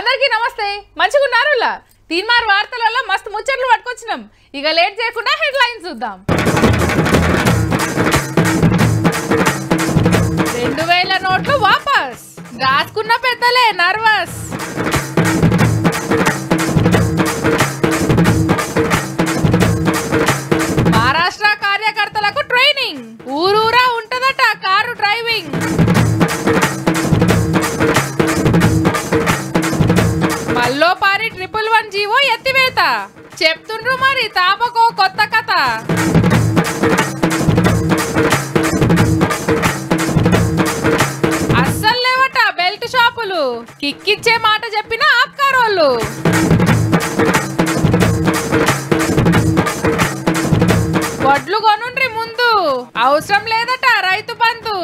అందరికీ నమస్తే మంచిగా ఉన్నారులా తీన్మార్ వార్తలలో మస్తు ముచ్చట్లు పట్టుకొచ్చినాం ఇక లేట్ చేయకుండా హెడ్ లైన్స్ చూద్దాం రెండు వేల నోట్లు వాపస్ దాచుకున్న పెద్దలే నర్వస్ మహారాష్ట్ర కార్యకర్తలకు ట్రైనింగ్ ఊరూరా ఉంటదట కారు డ్రైవింగ్ మల్లోపారి ట్రిపుల్ వన్ జీవో ఎత్తివేత చెప్తుండ్రు మరి తాపకో కొత్త కథ అస్సలు లేవట బెల్ట్ షాపులు కిక్కిచ్చే మాట చెప్పిన ఆప్కారోళ్ళు వడ్లు కొనుండ్రి ముందు అవసరం లేదట రైతు బంధు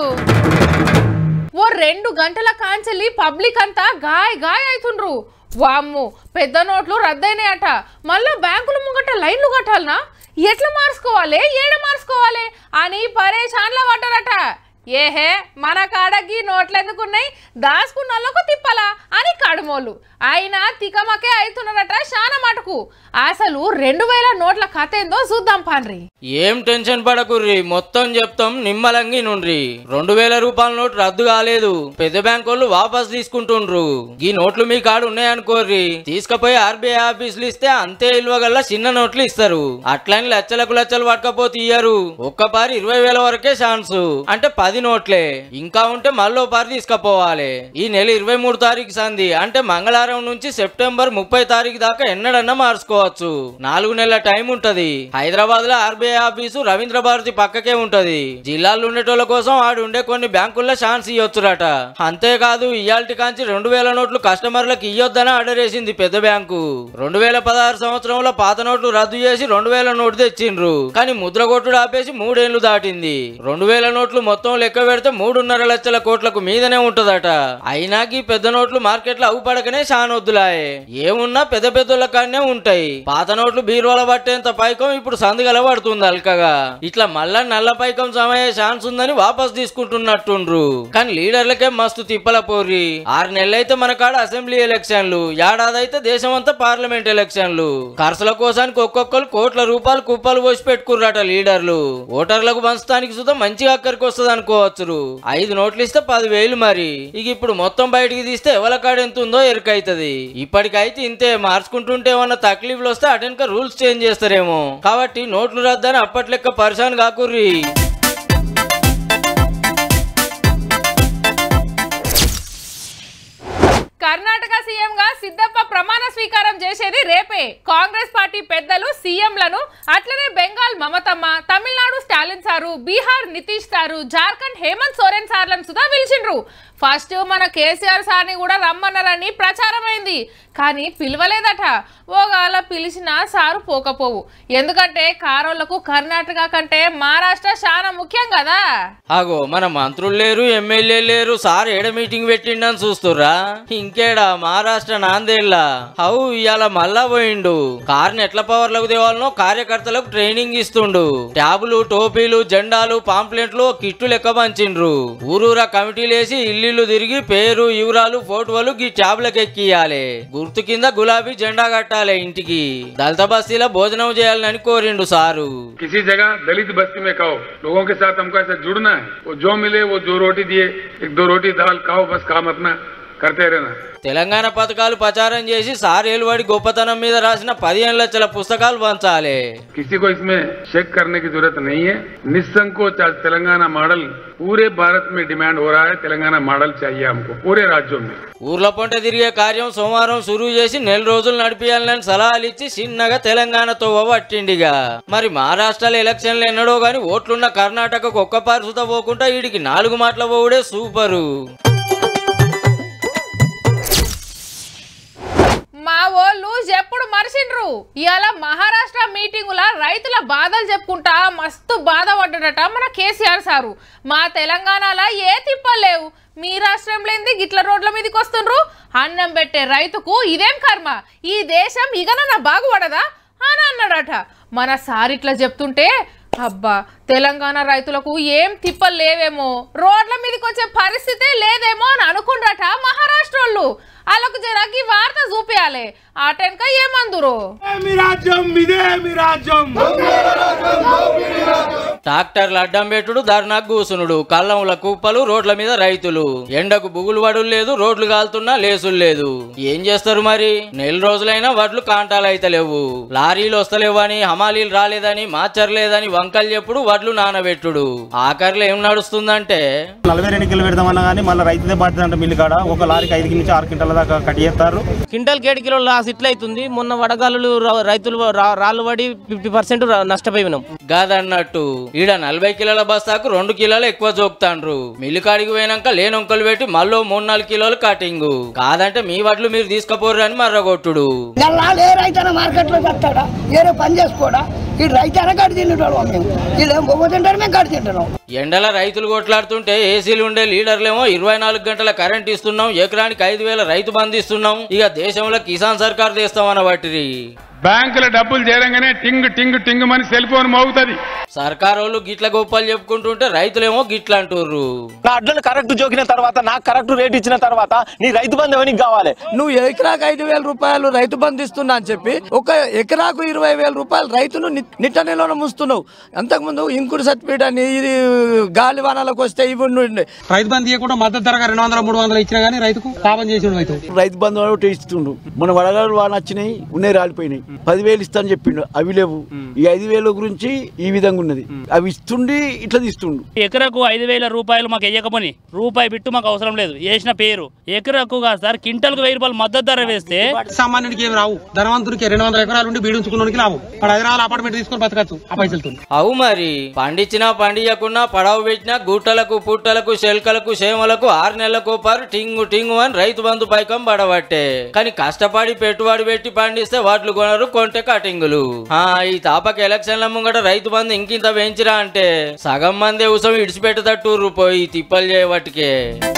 ఓ రెండు గంటల కాంచెల్లి పబ్లిక్ అంతా గాయ గాయ అవుతుండ్రు వామ్ము పెద్ద నోట్లు రద్దయినాయట మళ్ళా బ్యాంకుల ముంగట లైన్లు కట్టాలనా ఎట్లా మార్చుకోవాలి ఏడ మార్చుకోవాలి అని పరేషాన్లో పడ్డారట ఏహే మన కాడకి నోట్లు ఎందుకున్నాయి దాచుకున్నోళ్ళకు తిప్పలా అని కడుమోళ్ళు అయినా తికమకే అవుతున్నారట శాన మటుకు అసలు రెండు వేల నోట్ల కథ ఏందో చూద్దాం పాన్రి ఏం టెన్షన్ పడకుర్రి మొత్తం చెప్తాం నిమ్మలంగి నుండ్రి రెండు వేల రూపాయల నోటు రద్దు కాలేదు పెద్ద బ్యాంక్ వాళ్ళు వాపస్ తీసుకుంటుండ్రు ఈ నోట్లు మీ కాడు ఉన్నాయనుకోర్రి తీసుకుపోయి ఆర్బీఐ ఆఫీసులు ఇస్తే అంతే ఇల్వగల్లా చిన్న నోట్లు ఇస్తారు అట్లని లచ్చలకు లచ్చలు పట్టకపోతే ఇయ్యరు ఒక్కపారి ఇరవై వేల వరకే ఛాన్స్ అంటే పది నోట్లే ఇంకా ఉంటే మళ్ళీ పారి తీసుకుపోవాలి ఈ నెల ఇరవై మూడు తారీఖు సంది అంటే మంగళవారం నుంచి సెప్టెంబర్ ముప్పై తారీఖు దాకా ఎన్నడన్నా మార్చుకోవచ్చు నాలుగు నెలల టైం ఉంటది హైదరాబాద్ లో ఆర్బీఐ ఆఫీసు రవీంద్ర భారతి పక్కకే ఉంటది జిల్లాల్లో ఉండేటోళ్ళ కోసం ఆడు ఉండే కొన్ని బ్యాంకుల్లో ఛాన్స్ ఇవ్వచ్చురట అంతేకాదు ఇయాల్టి కాంచి రెండు వేల నోట్లు కస్టమర్లకు ఇయ్యొద్దని ఆర్డర్ వేసింది పెద్ద బ్యాంకు రెండు వేల పదహారు సంవత్సరంలో పాత నోట్లు రద్దు చేసి రెండు వేల నోటు తెచ్చిండ్రు కానీ ముద్ర కొట్టుడు ఆపేసి మూడేళ్లు దాటింది రెండు వేల నోట్లు మొత్తం లెక్క పెడితే మూడున్నర లక్షల కోట్లకు మీదనే ఉంటదట అయినా ఈ పెద్ద నోట్లు మార్కెట్లో అవుపడకనే షానొద్దులాయే ఏమున్నా పెద్ద పెద్దోళ్ళ కాడనే ఉంటాయి పాత నోట్లు బీరువాల పట్టేంత పైకం ఇప్పుడు సందుగల పడుతుంది అల్కగా ఇట్లా మళ్ళా నల్ల పైకం సమయ ఛాన్స్ ఉందని వాపస్ తీసుకుంటున్నట్టుండ్రు కానీ లీడర్లకే మస్తు తిప్పల పోర్రి ఆరు నెలలైతే మన కాడ అసెంబ్లీ ఎలక్షన్లు ఏడాది అయితే దేశమంతా పార్లమెంట్ ఎలక్షన్లు ఖర్చుల కోసానికి ఒక్కొక్కరు కోట్ల రూపాయలు కుప్పలు పోసి పెట్టుకుర్రట లీడర్లు ఓటర్లకు పంచడానికి సుతం మంచిగా అక్కడికి వస్తుంది అనుకోవచ్చు ఐదు నోట్లు ఇస్తే పదివేలు మరి ఇక ఇప్పుడు మొత్తం బయటికి తీస్తే ఎవల కాడ ఎంత ఉందో ఎరుకైతది ఇప్పటికైతే ఇంతే మార్చుకుంటుంటే ఏమన్నా తక్లీఫ్లు వస్తే అటెనక రూల్స్ చేంజ్ చేస్తారేమో కాబట్టి నోట్లు రద్దని అప్పట్లెక్క పరిశాన్ కాకుర్రి కర్ణాటక సీఎం గా సిద్ధప్ప ప్రమాణ స్వీకారం చేసేది రేపే కాంగ్రెస్ పార్టీ పెద్దలు సీఎంలను అట్లనే బెంగాల్ మమతమ్మ తమిళనాడు స్టాలిన్ సారు బీహార్ నితీష్ సారు జార్ఖండ్ హేమంత్ సోరెన్ సార్లను సుధా పిలిచిండ్రు ఫస్ట్ మన కేసీఆర్ సార్ని కూడా రమ్మన్నారని ప్రచారమైంది కానీ పిలవలేదట ఓగాల పిలిచిన సారు పోకపోవు ఎందుకంటే కారోళ్లకు కర్ణాటక కంటే మహారాష్ట్ర చాలా ముఖ్యం కదా ఆగో మన మంత్రులు లేరు ఎమ్మెల్యే లేరు సార్ ఏడ మీటింగ్ పెట్టిండని చూస్తుర్రా ఇంకేడా మహారాష్ట్ర నాందేళ్ళ హౌ ఇవాళ మళ్ళా పోయిండు కార్ని ఎట్ల పవర్లకు తేవాలనో కార్యకర్తలకు ట్రైనింగ్ ఇస్తుండు ట్యాబులు టోపీలు జెండాలు పాంప్లెంట్లు కిట్టు లెక్క పంచిండ్రు ఊరూరా కమిటీలు వేసి ఇల్లు తిరిగి పేరు వివరాలు ఫోటోలు ఈ ట్యాబ్లకు ఎక్కియాలి గుర్తు కింద గులాబీ జెండా కట్టాలి ఇంటికి దళిత బస్తీలో భోజనం చేయాలని కోరిండు సారు किसी जगह दलित बस्ती में कहो लोगों के साथ हमको ऐसा जुड़ना है वो जो मिले वो जो रोटी दिए एक दो रोटी दाल खाओ बस काम अपना करते रहना తెలంగాణ పథకాలు ప్రచారం చేసి సార్ ఏలువాడి గొప్పతనం మీద రాసిన పదిహేను లక్షల పుస్తకాలు పంచాలి किसी को इसमें शेक करने की जरूरत नहीं है निसंकोच आज तेलंगाना मॉडल पूरे भारत में डिमांड हो रहा है तेलंगाना मॉडल चाहिए हमको पूरे राज्यों में ఊర్ల పొంట తిరిగే కార్యం సోమవారం సురువు చేసి నెల రోజులు నడిపియాలని సలహాలు ఇచ్చి చిన్నగా తెలంగాణతో పట్టిండిగా మరి మహారాష్ట్రలో ఎలక్షన్లు ఎన్నడో గాని ఓట్లున్న కర్ణాటకకు ఒక్క పరిస్థితి పోకుండా వీడికి నాలుగు మాటల పోవుడే సూపరు మా ఓళ్ళు ఎప్పుడు మరిసిండ్రు ఇవాళ మహారాష్ట్ర మీటింగుల రైతుల బాధలు చెప్పుకుంటా మస్తు బాధపడ్డడట మన కేసీఆర్ సారు మా తెలంగాణలో ఏ తిప్పలేవు మీ రాష్ట్రంలో ఏంది గిట్ల రోడ్ల మీదకి వస్తుండ్రు అన్నం పెట్టే రైతుకు ఇదేం కర్మ ఈ దేశం ఇగన బాగుపడదా అని అన్నాడట మన సార్ ఇట్లా చెప్తుంటే అబ్బా తెలంగాణ రైతులకు ఏం తిప్పలు లేవేమో రోడ్ల మీదకి వచ్చే పరిస్థితే లేదేమో అని అనుకుండ్రట మహారాష్ట్రోళ్ళు వాళ్ళకు జరాకి వార్త చూపించాలి ఆ టెన్క ఏమందురు మీ రాజ్యం ఇదే మీ రాజ్యం ట్రాక్టర్లు అడ్డం పెట్టుడు ధర్నాకు కూసునుడు కళ్ళముల కుప్పలు రోడ్ల మీద రైతులు ఎండకు బుగులు వడులు లేదు రోడ్లు కాలుతున్నా లేసులు లేదు ఏం చేస్తారు మరి నెల రోజులైనా వడ్లు కాంటాలు అయితలేవు లారీలు వస్తలేవని హమాలీలు రాలేదని మార్చర్లేదని వంకలు చెప్పుడు వడ్లు నానబెట్టుడు ఆఖరిలో ఏం నడుస్తుందంటే నలభై రెండు కిలో పెడదామన్నా కానీ మళ్ళీ రైతుదే బాధ్యత అంటే మిల్లు కాడ ఒక లారీకి ఐదు నుంచి ఆరు క్వింటాల దాకా కట్ చేస్తారు క్వింటల్ ఏడు కిలోల లాస్ ఇట్లయితుంది మొన్న వడగాలు రైతులు రా- రాళ్ళు పడి ఫిఫ్టీ పర్సెంట్ నష్టపోయినాం గాదన్నట్టు ఈడ నలభై కిలోల బస్తాకు రెండు కిలోలు ఎక్కువ జోక్తాండ్రు మిల్లు కాడికి పోయినాక లేనొంకలు పెట్టి మళ్ళీ మూడు నాలుగు కిలోలు కటింగ్ కాదంటే మీ వడ్లు మీరు తీసుకుపోర్రు అని మర్రగొట్టుడు నెలలు ఏ రైతైనా మార్కెట్లో చెప్తాడా ఏదో పని చేసుకోడా ఈ రైతైనా గడి తింటాడు మేము వీళ్ళు ఏం బొమ్మ తింటారు మేము గడి తింటున్నాం ఎండల రైతులు కొట్లాడుతుంటే ఏసీలు ఉండే లీడర్లేమో ఇరవై నాలుగు గంటల కరెంట్ ఇస్తున్నాం ఎకరానికి ఐదు వేల రైతు బంధు ఇస్తున్నాం ఇక దేశంలో కిసాన్ సర్కార్ తెస్తామన్న బట్టిరి బ్యాంకుల డబ్బులు చేరంగానే టింగ్ టింగ్ టింగ్ మని సెల్ ఫోన్ మోగుతుంది సర్కార్ వాళ్ళు గిట్ల గొప్పలు చెప్పుకుంటుంటే రైతులేమో గిట్ల అంటుర్రు నా అడ్లను కరెక్ట్ జోకిన తర్వాత నాకు కరెక్ట్ రేట్ ఇచ్చిన తర్వాత నీ రైతు బంధు ఎవరికి కావాలి నువ్వు ఎకరాకు ఐదు వేల రూపాయలు రైతు బంధు ఇస్తున్నా అని చెప్పి ఒక ఎకరాకు ఇరవై వేల రూపాయలు రైతును ని- నిట్ట నిల్వన ముస్తున్నావు అంతకుముందు ఇంకుడు సర్టిఫికేట్ అని ఇది గాలి వానాలకు వస్తే ఇవి ఉండే రైతు బంధు ఇవ్వకుండా మద్దతు ధరగా రెండు వందల మూడు వందలు ఇచ్చినా గానీ రైతుకు పాపం చేసి రైతు రైతు బంధు ఒకటి ఇస్తుండు మన వడగాడు వాన వచ్చినాయి ఉన్నాయి రాలిపోయినాయి పదివేలు ఇస్తాను చెప్పిండు అవి లేవు ఈ ఐదు వేల గురించి ఈ విధంగా ఉన్నది అవి ఇస్తుండి ఇట్లా తీస్తుండు ఎకరకు ఐదు వేల రూపాయలు మాకు వేయకపోని రూపాయి బిట్టు మాకు అవసరం లేదు వేసిన పేరు ఎకరకు కాదు సార్ క్వింటల్కు వెయ్యి రూపాయలు మద్దతు ధర వేస్తే సామాన్యుడికి ఏమి రావు ధనవంతుడికి రెండు వందల ఎకరాలు ఉండి బీడించుకున్నోడికి లాభం వాడు హైదరాబాద్ అపార్ట్మెంట్ తీసుకొని బతకచ్చు ఆ పైసలతో అవు మరి పండించినా పండియకున్నా పడవ పెట్టినా గుట్టలకు పుట్టలకు శెల్కలకు చేమలకు ఆరు నెలలకు పారు టింగు టింగు అని రైతు బంధు పైకం పడబట్టే కానీ కష్టపడి పెట్టుబడి పెట్టి పండిస్తే వాట్లు కొనరు కొంటే కటింగులు ఆ ఈ తాపక ఎలక్షన్ల ముంగట రైతు బంధు ఇంకింత పెంచిరా అంటే సగం మంది ఉసం ఇడిచిపెట్టదట్టు పోయి తిప్పలు చేయబట్టికే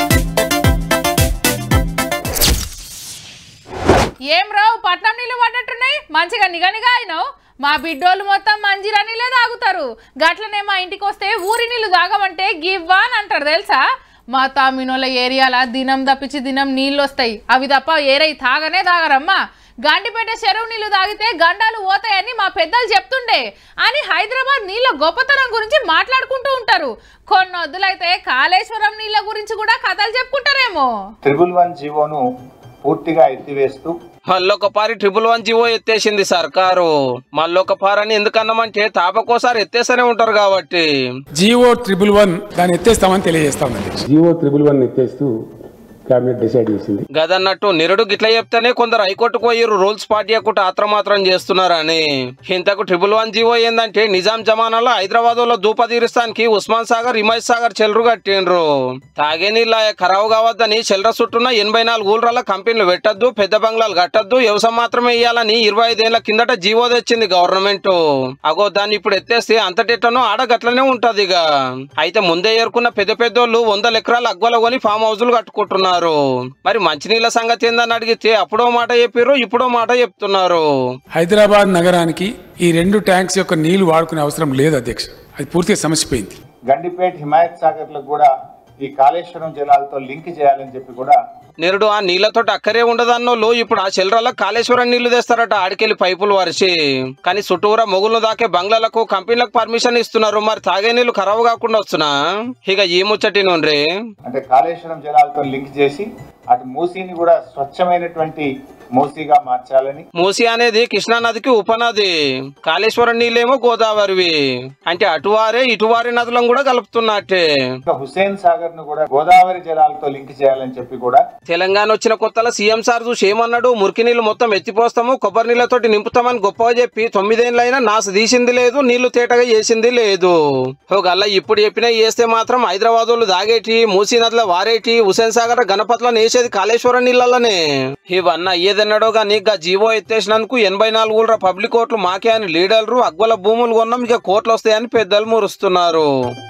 ఏం రావు పట్నం నీళ్ళు పడ్డట్టున్నాయి మంచిగా నిగనిగా అయినావు మా బిడ్డోళ్ళు మొత్తం మంజిరా నీళ్ళే తాగుతారు గట్లనే మా ఇంటికి వస్తే ఊరి నీళ్ళు తాగమంటే గివ్వా అని అంటారు తెలుసా మా తామినోళ్ళ ఏరియాల దినం తప్పించి దినం నీళ్ళు వస్తాయి అవి తప్ప ఏరై తాగనే తాగరమ్మా గాండిపేట చెరువు నీళ్లు తాగితే గండాలు పోతాయని మా పెద్దలు చెప్తుండే అని హైదరాబాద్ నీళ్ళ గొప్పతనం గురించి మాట్లాడుకుంటూ ఉంటారు కొన్ని వద్దులైతే కాళేశ్వరం నీళ్ళ గురించి కూడా కథలు చెప్పుకుంటారేమో ట్రిపుల్ వన్ జీవోను పూర్తిగా ఎత్తివేస్తూ మళ్ళొక పారి ట్రిపుల్ వన్ జీవో ఎత్తేసింది సర్కారు మళ్ళొక పారని ఎందుకన్నామంటే తాపకోసారి ఎత్తేస్తూనే ఉంటారు కాబట్టి జియో ట్రిపుల్ వన్ దాన్ని ఎత్తేస్తామని తెలియజేస్తామని జియో త్రిబుల్ వన్ ఎత్తేస్తూ కేబినెట్ డిసైడ్ చేసింది గదన్నట్టు నిరుడు గిట్ల చెప్తేనే కొందరు హైకోర్టుకు పోయిర్రు రూల్స్ పార్టీ చేయకుండా ఆత్రమాత్రం చేస్తున్నారని ఇంతకు ట్రిపుల్ వన్ జీవో ఏందంటే నిజాం జమానాలో హైదరాబాద్ లో దూప తీరుస్తానికి ఉస్మాన్ సాగర్ హిమాయత్ సాగర్ చెల్రు కట్టిండ్రు తాగే నీళ్ళ ఖరావు కావద్దని చెల్ర చుట్టూన్న ఎనభై నాలుగు ఊళ్ళ కంపెనీలు పెట్టద్దు పెద్ద బంగ్లాలు కట్టద్దు వ్యవసాయం మాత్రమే ఇవ్వాలని ఇరవై ఐదేళ్ల కిందట జీవో తెచ్చింది గవర్నమెంట్ అగో దాన్ని ఇప్పుడు ఎత్తేస్తే అంతటెట్టనో ఆడ గట్లనే ఉంటది ఇక అయితే ముందే ఏరుకున్న పెద్ద పెద్దోళ్ళు వందల ఎకరాలు అగ్వల కొని ఫామ్ హౌజులు కట్టుకుంటున్నారు మరి మంచినీళ్ళ సంగతి ఏందని అడిగితే అప్పుడో మాట చెప్పారు ఇప్పుడో మాట చెప్తున్నారు హైదరాబాద్ నగరానికి ఈ రెండు ట్యాంక్స్ యొక్క నీళ్లు వాడుకునే అవసరం లేదు అధ్యక్ష అది పూర్తిగా సమస్యపోయింది గండిపేట్ హిమాయత్ సాగర్లకు కూడా ఈ కాళేశ్వరం జలాలతో లింక్ చేయాలని చెప్పి కూడా నేరుడు ఆ నీళ్లతో అక్కరే ఉండదన్నోళ్ళు ఇప్పుడు ఆ చెల్లరలో కాళేశ్వరం నీళ్లు తెస్తారట ఆడికెళ్ళి పైపులు వరిసి కానీ చుట్టూరా మొగుళ్ళు దాకే బంగ్లాలకు కంపెనీలకు పర్మిషన్ ఇస్తున్నారు మరి తాగే నీళ్లు ఖరాబ్ కాకుండా వస్తున్నా ఇక ఈ ముచ్చటి నుండి అంటే కాళేశ్వరం జలాలతో లింక్ చేసి అటు మూసీని కూడా స్వచ్ఛమైనటువంటి మూసీగా మార్చాలని మూసి అనేది కృష్ణా నదికి ఉపనది కాళేశ్వరం నీళ్ళేమో గోదావరివి అంటే అటువారే ఇటువారి నదులను కూడా కలుపుతున్నట్టే ఇంకా హుస్సేన్ సాగర్ ను కూడా గోదావరి జలాలతో లింక్ చేయాలని చెప్పి కూడా తెలంగాణ వచ్చిన కొత్తలో సీఎం సార్ చూసి ఏమన్నాడు మురికి నీళ్లు మొత్తం ఎత్తిపోస్తాము కొబ్బరి నీళ్ళతోటి నింపుతామని గొప్పగా చెప్పి తొమ్మిదేళ్ళైనా నాసు తీసింది లేదు నీళ్లు తేటగా చేసింది లేదు గల్లా ఇప్పుడు చెప్పినా చేస్తే మాత్రం హైదరాబాద్ వాళ్ళు దాగేటి మూసీ నదిలో వారేటి హుసేన్ సాగర్ గణపతిలో వేసేది కాళేశ్వరం నీళ్ళనే ఇవన్నీ అయ్యేదన్నాడో గానీ ఇక జీవో ఎత్తేసినందుకు ఎనభై నాలుగు ఊళ్ళ పబ్లిక్ కోర్టులు మాకే అని లీడర్లు అగ్వల భూములు కొన్నాం ఇక కోర్టులు వస్తాయని పెద్దలు మురుస్తున్నారు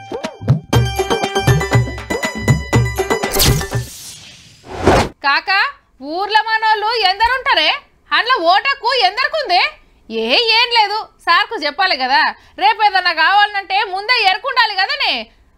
కాక ఊర్లో మనోళ్ళు ఎందరుంటారే అందులో ఓటకు ఎందరుకుంది ఏ ఏం లేదు సార్కు చెప్పాలి కదా రేపు ఏదన్నా కావాలంటే ముందే ఎరుకుండాలి కదనే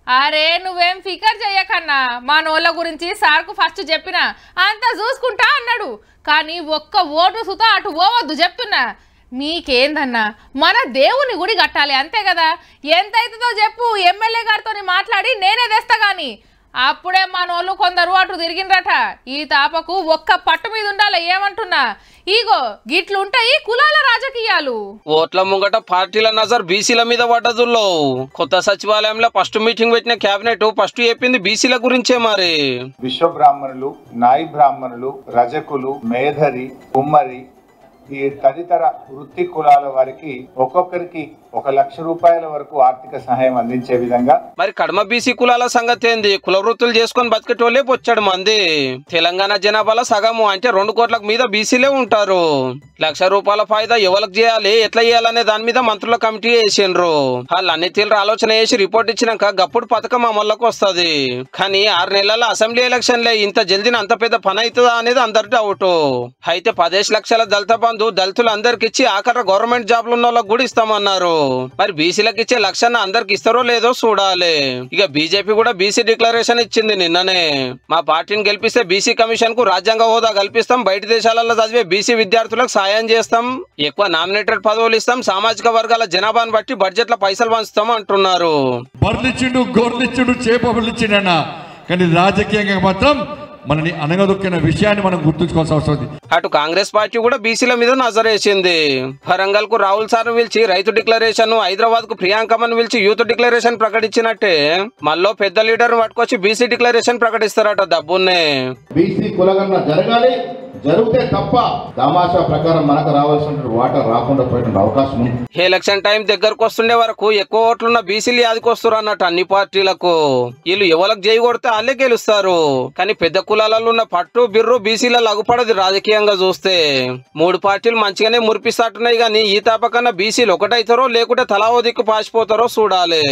అరే నువ్వేం ఫికర్ చెయ్యకన్నా మా నోళ్ళ గురించి సార్కు ఫస్ట్ చెప్పిన అంతా చూసుకుంటా అన్నాడు కానీ ఒక్క ఓటు సుత అటు పోవద్దు చెప్తున్నా మీకేందన్నా మన దేవుని గుడి కట్టాలి అంతే కదా ఎంత అవుతుందో చెప్పు ఎమ్మెల్యే గారితో మాట్లాడి నేనే తెస్తా గాని అప్పుడే మనోళ్ళు కొందరు అటు తిరిగిండ్రట ఈ తాపకు ఒక్క పట్టు మీద ఉండాలి ఏమంటున్నా ఇగో గిట్లుంటాయి కులాల రాజకీయాలు ఓట్ల ముంగట పార్టీల నజర్ బీసీల మీద పడ్డదుల్లో కొత్త సచివాలయంలో ఫస్ట్ మీటింగ్ పెట్టిన కేబినెట్ ఫస్ట్ చెప్పింది బీసీల గురించే మరి విశ్వ బ్రాహ్మణులు నాయి బ్రాహ్మణులు రజకులు మేధరి కుమ్మరి ఈ తదితర వృత్తి కులాల వారికి ఒక్కొక్కరికి ఒక లక్ష రూపాయల వరకు ఆర్థిక సహాయం అందించే విధంగా మరి కడమ బీసీ కులాల సంగతి ఏంది కుల వృత్తులు చేసుకొని బతికేటోళ్ళే పొచ్చాడు మంది తెలంగాణ జనాభాలో సగము అంటే రెండు కోట్లకు మీద బీసీలే ఉంటారు లక్ష రూపాయల ఫాయిదా ఎవరికి చేయాలి ఎట్లా చేయాలనే దాని మీద మంత్రుల కమిటీ వేసిండ్రు వాళ్ళు అన్ని తీరు ఆలోచన చేసి రిపోర్ట్ ఇచ్చినాక గప్పుడు పథకం అమల్లోకి వస్తుంది కానీ ఆరు నెలల అసెంబ్లీ ఎలక్షన్లే ఇంత జల్దిన అంత పెద్ద పని అవుతుందా అనేది అందరి డౌట్ అయితే పదేసి లక్షల దళిత బంధు దళితులు అందరికి ఇచ్చి ఆఖరి గవర్నమెంట్ జాబ్లు ఉన్న వాళ్ళకి కూడా ఇస్తామన్నారు మరి బీసీలకు ఇచ్చే లక్షణ అందరికి ఇస్తారో లేదో చూడాలి ఇక బీజేపీ కూడా బీసీ డిక్లరేషన్ ఇచ్చింది నిన్ననే మా పార్టీని గెలిపిస్తే బీసీ కమిషన్ కు రాజ్యాంగ హోదా కల్పిస్తాం బయట దేశాలలో చదివే బీసీ విద్యార్థులకు సాయం చేస్తాం ఎక్కువ నామినేటెడ్ పదవులు ఇస్తాం సామాజిక వర్గాల జనాభాను బట్టి బడ్జెట్ లో పైసలు పంచుతాం అంటున్నారు బర్లిచ్చిండు గోర్లిచ్చిండు చేపలిచ్చిండన్న కానీ రాజకీయంగా మాత్రం మనని అనగదొక్కిన విషయాన్ని మనం గుర్తుంచుకోవాల్సిన అవసరం ఉంది అటు కాంగ్రెస్ పార్టీ కూడా బీసీల మీద నజరేసింది వరంగల్ కు రాహుల్ సార్ పిలిచి రైతు డిక్లరేషన్ హైదరాబాద్ కు ప్రియాంకమ్మను పిలిచి యూత్ డిక్లరేషన్ ప్రకటించినట్టే మళ్ళీ పెద్ద లీడర్ పట్టుకొచ్చి బీసీ డిక్లరేషన్ ప్రకటిస్తారట డబ్బున్నే బీసీ కులగన్న జరగాలి జరిగితే తప్ప తమాషా ప్రకారం మనకు రావాల్సిన వాటర్ రాకుండా పోయిన అవకాశం ఉంది ఎలక్షన్ టైం దగ్గరకు వస్తుండే వరకు ఎక్కువ ఓట్లున్న బీసీలు యాదికి వస్తారు అన్నట్టు అన్ని పార్టీలకు వీళ్ళు ఎవరికి చేయి కొడితే వాళ్ళే గెలుస్తారు కానీ పెద్ద కులాలలో ఉన్న పట్టు బిర్రు బీసీల లగుపడది రాజకీయంగా చూస్తే మూడు పార్టీలు మంచిగానే మురిపిస్తాటున్నాయి కానీ ఈ తాపకన్నా బీసీలు ఒకటైతారో లేకుంటే తలా ఓ దిక్కు పాసిపోతారో చూడాలి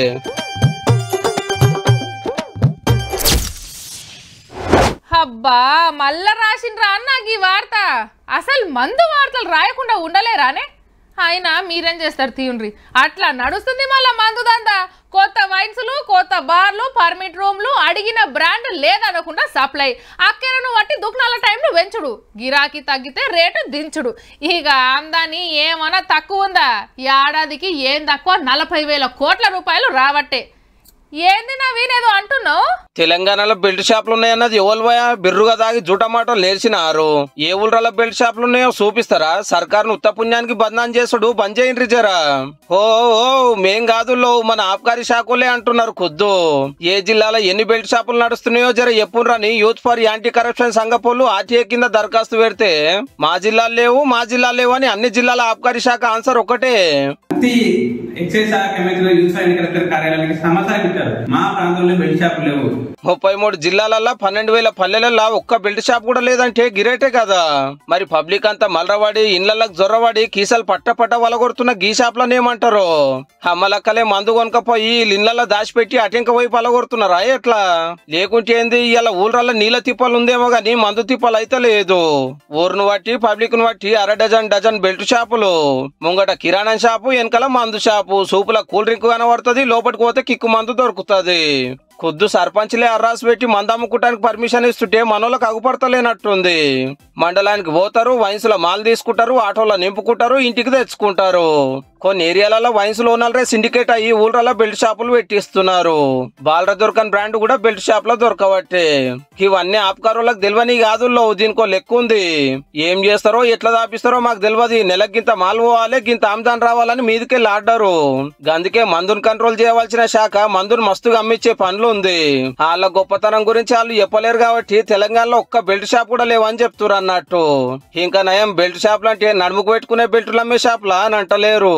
అబ్బా మళ్ళా రాసిండ్రా అన్న ఈ వార్త అసలు మందు వార్తలు రాయకుండా ఉండలేరానే అయినా మీరేం చేస్తారు తీయండ్రి అట్లా నడుస్తుంది మళ్ళా మందు దందా కొత్త వైన్స్లు కొత్త బార్లు పర్మిట్ రూమ్లు అడిగిన బ్రాండ్ లేదనకుండా సప్లై అక్కెరను బట్టి దుకాణాల టైంను పెంచుడు గిరాకీ తగ్గితే రేటు దించుడు ఇక ఆమ్దాని ఏమన్నా తక్కువ ఉందా ఏడాదికి ఏం తక్కువ నలభై వేల కోట్ల రూపాయలు రావట్టే ఏంది నవీన్ ఏదో అంటున్నావు తెలంగాణలో బెల్ట్ షాపులు ఉన్నాయన్నది ఎవరు బిర్రుగా దాగి జూటమాటో లేచినారు ఏ ఊళ్ళలో బెల్ట్ షాపులు ఉన్నాయో చూపిస్తారా సర్కారును ఉత్త పుణ్యానికి బంధనం చేసుడు బంద్ చేయండి జరా ఓ ఓ మేం కాదు లో మన ఆబ్కారీ శాఖలే అంటున్నారు ఖుద్దు ఏ జిల్లాలో ఎన్ని బెల్ట్ షాపులు నడుస్తున్నాయో జర ఎప్పుడురని యూత్ ఫర్ యాంటీ కరప్షన్ సంఘపోలు ఆర్టీఏ కింద దరఖాస్తు పెడితే మా జిల్లాలు లేవు మా జిల్లాలు లేవు అని అన్ని జిల్లాల ఆబ్కారీ శాఖ ఆన్సర్ ఒకటే ప్రతి ఎక్సైజ్ శాఖ ఎమ్మెల్యేలు యూత్ సైనిక కలెక్టర్ కార్యాలయానికి సమాచారం ఇచ్చారు మా ప్రాంతంలో బెల్ట్ షాపులు లేవు ముప్పై మూడు జిల్లాలల్లో పన్నెండు వేల పల్లెలలో ఒక్క బెల్ట్ షాప్ కూడా లేదంటే గిరేటే కదా మరి పబ్లిక్ అంతా మలరవాడి ఇండ్లకు జొర్రవాడి కీసలు పట్ట పట్ట వలగొడుతున్న గీ షాప్లను ఏమంటారు అమ్మలక్కలే మందు కొనకపోయి ఇళ్ళల్లో దాచిపెట్టి అటెంక పోయి పలగొడుతున్నారా ఎట్లా లేకుంటే ఏంది ఇలా ఊళ్ళల్లో నీళ్ళ తిప్పలు ఉందేమో గానీ మందు తిప్పలు అయితే లేదు ఊరును బట్టి పబ్లిక్ ను బట్టి అర డజన్ డజన్ బెల్ట్ షాపులు ముంగట కిరాణా షాపు వెనకాల మందు షాపు సూపుల కూల్ డ్రింక్ కనబడుతుంది లోపలికి పోతే కిక్కు మందు దొరుకుతుంది ఖుద్దు సర్పంచ్లే అర్రాసు పెట్టి మందు అమ్ముకోవడానికి పర్మిషన్ ఇస్తుంటే మనోళ్ళకి అగుపడతలేనట్టుంది మండలానికి పోతారు వైన్స్లో మాల్ తీసుకుంటారు ఆటోలో నింపుకుంటారు ఇంటికి తెచ్చుకుంటారు కొన్ని ఏరియాలలో వైన్స్ ఓనర్లే సిండికేట్ అయ్యి ఊళ్ళలో బెల్ట్ షాపులు పెట్టిస్తున్నారు బాలర దొరకని బ్రాండ్ కూడా బెల్ట్ షాప్ లో దొరకబట్టే ఇవన్నీ ఆపకారులకు తెలియని కాదు లో దీనికో లెక్క ఉంది ఏం చేస్తారో ఎట్లా దాపిస్తారో మాకు తెలియదు నెలకి గింత మాల్ పోవాలి గింత ఆమ్దాన్ రావాలని మీదకెళ్ళి ఆడారు అందుకే మందుని కంట్రోల్ చేయవలసిన శాఖ మందుని మస్తుగా అమ్మించే పనులు ఉంది వాళ్ళ గొప్పతనం గురించి వాళ్ళు చెప్పలేరు కాబట్టి తెలంగాణలో ఒక్క బెల్ట్ షాప్ కూడా లేవని చెప్తున్నారు అన్నట్టు ఇంకా నయం బెల్ట్ షాప్లు అంటే నడుముకు పెట్టుకునే బెల్టులు అమ్మే షాప్లా అని అంటలేరు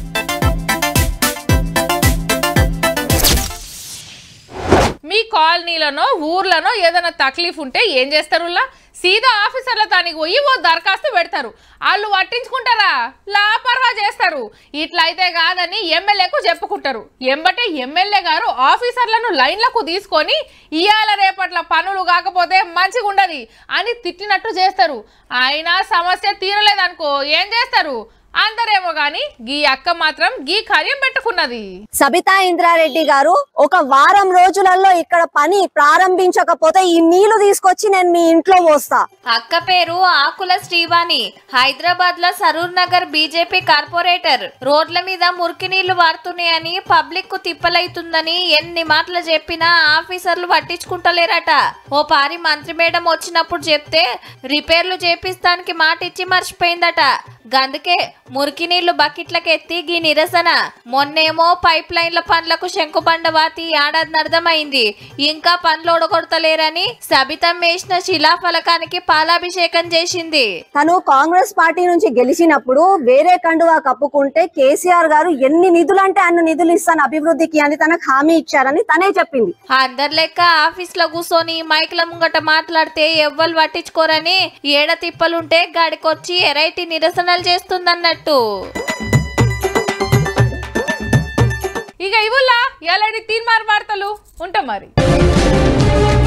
మీ కాలనీలనో ఊర్లనో ఏదైనా తక్లీఫ్ ఉంటే ఏం చేస్తారులా సీదా ఆఫీసర్ల దానికి పోయి ఓ దరఖాస్తు పెడతారు వాళ్ళు పట్టించుకుంటారా లాపర్వా చేస్తారు ఇట్లా అయితే కాదని ఎమ్మెల్యేకు చెప్పుకుంటారు ఎంబటే ఎమ్మెల్యే గారు ఆఫీసర్లను లైన్లకు తీసుకొని ఇవాళ రేపట్ల పనులు కాకపోతే మంచిగా ఉండదు అని తిట్టినట్టు చేస్తారు అయినా సమస్య తీరలేదనుకో ఏం చేస్తారు అందరేమో గాని గీ అక్క మాత్రం గీ కార్యం పెట్టుకున్నది సబితా ఇంద్రారెడ్డి గారు ఒక వారం రోజులలో ఇక్కడ పని ప్రారంభించకపోతే ఈ నీళ్లు తీసుకొచ్చి నేను మీ ఇంట్లో పోస్తా అక్క పేరు ఆకుల శ్రీవాణి హైదరాబాద్ లో సరూర్ నగర్ బీజేపీ కార్పొరేటర్ రోడ్ల మీద మురికి నీళ్లు వాడుతున్నాయని పబ్లిక్ కు తిప్పలైతుందని ఎన్ని మాటలు చెప్పినా ఆఫీసర్లు పట్టించుకుంటలేరట ఓ పారి మంత్రి మేడం వచ్చినప్పుడు చెప్తే రిపేర్లు చేపిస్తానికి మాట ఇచ్చి మర్చిపోయిందట గందుకే మురికి నీళ్లు బకెట్లకు ఎత్తి గీ నిరసన మొన్నేమో పైప్ లైన్ల పనులకు శంకుబండ వాతి ఏడాది అర్థమైంది ఇంకా పనులు ఓడగొడతలేరని సబితం వేసిన శిలాఫలకానికి పాలాభిషేకం చేసింది తను కాంగ్రెస్ పార్టీ నుంచి గెలిచినప్పుడు వేరే కండువా కప్పుకుంటే కేసీఆర్ గారు ఎన్ని నిధులు అంటే అన్ని నిధులు ఇస్తాను అభివృద్ధికి అని తనకు హామీ ఇచ్చారని తనే చెప్పింది అందరి లెక్క ఆఫీస్ లో కూర్చొని మైక్ల ముంగట మాట్లాడితే ఎవ్వరు పట్టించుకోరని ఏడ తిప్పలుంటే గాడికొచ్చి ఎరైటీ నిరసనలు చేస్తుందన్నట్టు ఇక ఇవుల్లా ఎలాంటి తీన్మార్ వార్తలు ఉంటాం మరి